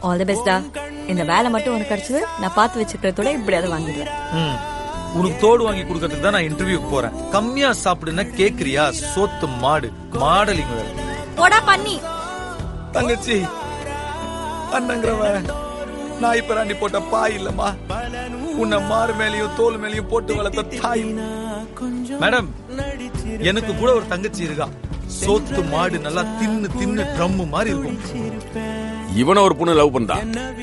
All the பெஸ்டா இந்த வேலை மட்டும் உனக்கு கிடைச்சது நான் பார்த்து வச்சுக்கிறதோட இப்படியாவது வாங்கிடுவேன் ம். உனக்கு தோடு வாங்கி கொடுக்கறதுக்கு தான் நான் இன்டர்வியூக்கு போறேன் கம்மியா சாப்பிடுன்னா கேக்குறியா சோத்து மாடு மாடலிங் வேற போடா பண்ணி தங்கச்சி அண்ணங்கிறவன் நாய் பிராண்டி போட்ட பாய் இல்லம்மா உன்னை மாறு மேலயும் தோல் மேலயும் போட்டு வளர்த்த தாய் மேடம் எனக்கு கூட ஒரு தங்கச்சி இருக்கா சோத்து மாடு நல்லா தின்னு தின்னு ட்ரம் மாதிரி இருக்கும் இவன ஒரு பொண்ணு லவ் பண்ணா